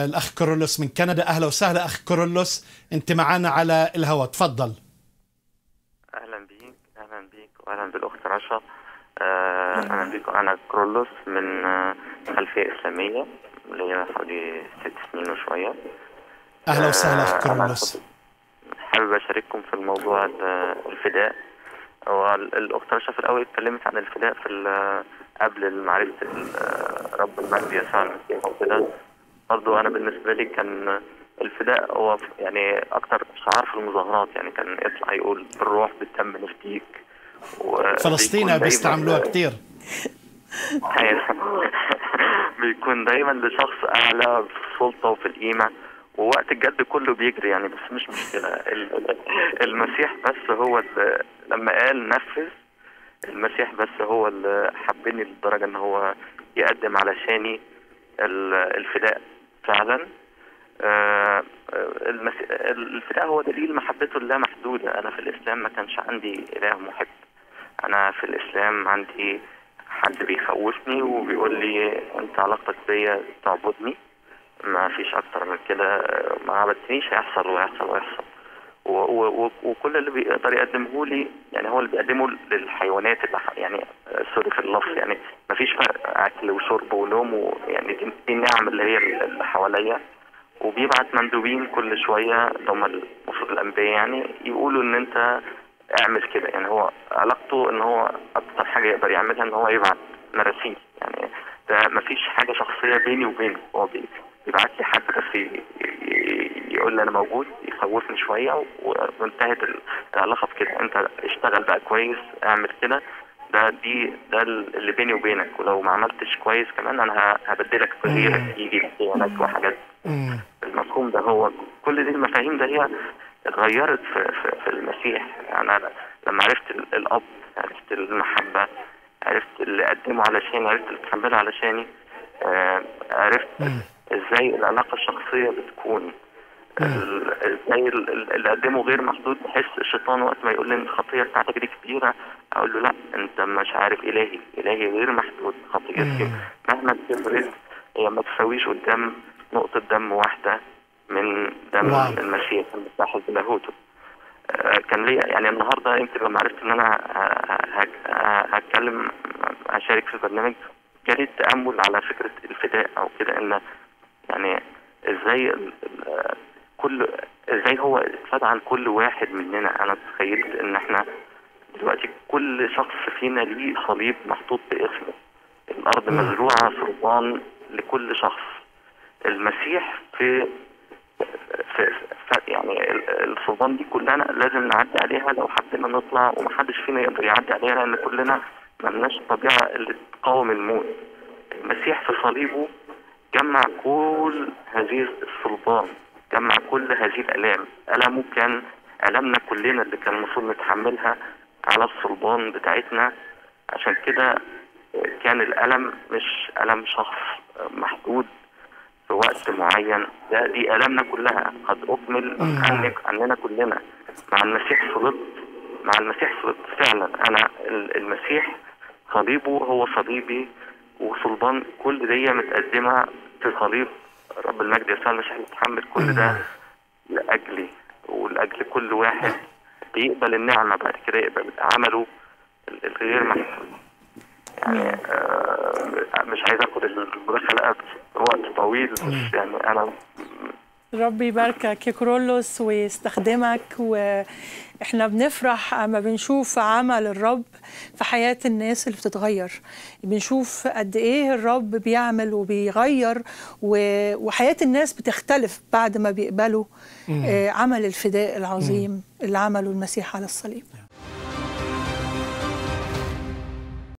آه، الاخ كورولوس من كندا اهلا وسهلا اخ كورولوس انت معنا على الهواء تفضل اهلا بيك اهلا بيك واهلا بالاخت رشا آه، اهلا بيك انا كرولوس من آه، خلفيه اسلاميه ليا حوالي ست سنين وشويه اهلا وسهلا آه، اخ أنا كورولوس كنت حابب اشارككم في الموضوع ال- الفداء هو ال- الاخت رشا في الاول اتكلمت عن الفداء في ال- قبل معرفه ال- رب المجد يسوع المسيح وكده برضو انا بالنسبه لي كان الفداء هو ف- يعني اكتر شعار في المظاهرات يعني كان يطلع يقول بالروح بالدم نفديك و- فلسطين بيكون دايماً- بيستعملوها كثير بيكون دايما لشخص اعلى في السلطه وفي القيمه ووقت الجد كله بيجري يعني بس مش مشكله ال- ال- المسيح بس هو اللي لما قال نفذ المسيح بس هو اللي حبني لدرجه ان هو يقدم علشاني ال- الفداء فعلا آه، المس- الفداء هو دليل محبته اللامحدوده انا في الاسلام ما كانش عندي اله محب انا في الاسلام عندي حد بيخوفني وبيقول لي انت علاقتك بيا تعبدني ما فيش اكتر من كده ما عبدتنيش هيحصل ويحصل ويحصل و- و- و- وكل اللي بيقدر يقدمه لي يعني هو اللي بيقدمه للحيوانات اللي ح- يعني آه، سوري في اللفظ يعني ما فيش فرق اكل وشرب ونوم ويعني دي, دي النعم اللي هي اللي حواليا وبيبعت مندوبين كل شويه اللي هم المفروض الانبياء يعني يقولوا ان انت اعمل كده يعني هو علاقته ان هو اكتر حاجه يقدر يعملها ان هو يبعت مراسيل يعني ده مفيش حاجه شخصيه بيني وبينه هو بي- بيبعت لي حد بس ي- ي- يقول لي انا موجود يخوفني شويه و- وانتهت ال- العلاقه بكده انت اشتغل بقى كويس اعمل كده ده دي ده اللي بيني وبينك ولو ما عملتش كويس كمان انا ه- هبدلك بغيرك يجي يدينك وحاجات مم. المفهوم ده هو كل دي المفاهيم ده هي اتغيرت في, في, في المسيح يعني أنا لما عرفت ال- الأب عرفت المحبة عرفت اللي قدمه علشاني عرفت اللي تحمله علشاني آه عرفت مم. ازاي العلاقة الشخصية بتكون ال- ازاي ال- ال- اللي قدمه غير محدود بحس الشيطان وقت ما يقول لي إن الخطية بتاعتك دي كبيرة اقول له لا انت مش عارف الهي الهي غير محدود خطيئتي مم. مهما كبرت هي ما تساويش قدام نقطة دم واحدة من دم واو. المسيح المسيح بلاهوته آه، كان ليا يعني النهارده يمكن لما عرفت ان انا ه- ه- ه- هتكلم هشارك في البرنامج جالي التامل على فكره الفداء او كده ان يعني ازاي ال- ال- كل ازاي هو فدى عن كل واحد مننا انا تخيلت ان احنا دلوقتي كل شخص فينا ليه صليب محطوط باسمه الارض مم. مزروعه سلطان لكل شخص المسيح في في في يعني ال- السلطان دي كلنا لازم نعدي عليها لو حبينا نطلع ومحدش فينا يقدر يعدي عليها لان كلنا ملناش الطبيعه اللي تقاوم الموت المسيح في صليبه جمع كل هذه السلطان جمع كل هذه الالام المه كان المنا كلنا اللي كان المفروض نتحملها على الصلبان بتاعتنا عشان كده كان الالم مش الم شخص محدود في وقت معين ده دي آلامنا كلها قد أكمل مم. عنك عننا كلنا مع المسيح صلبت مع المسيح صلبت فعلا أنا ال- المسيح صليبه هو صليبي وصلبان كل دي متقدمة في صليب رب المجد يسوع المسيح اللي اتحمل كل ده لأجلي ولأجل كل واحد بيقبل النعمة بعد كده يقبل عمله ال- الغير محسوب يعني آه مش عايز اخد المداخله وقت طويل بس يعني انا ربي يباركك يا كرولوس ويستخدمك واحنا بنفرح اما بنشوف عمل الرب في حياة الناس اللي بتتغير بنشوف قد ايه الرب بيعمل وبيغير و- وحياة الناس بتختلف بعد ما بيقبلوا آه، عمل الفداء العظيم اللي عمله المسيح على الصليب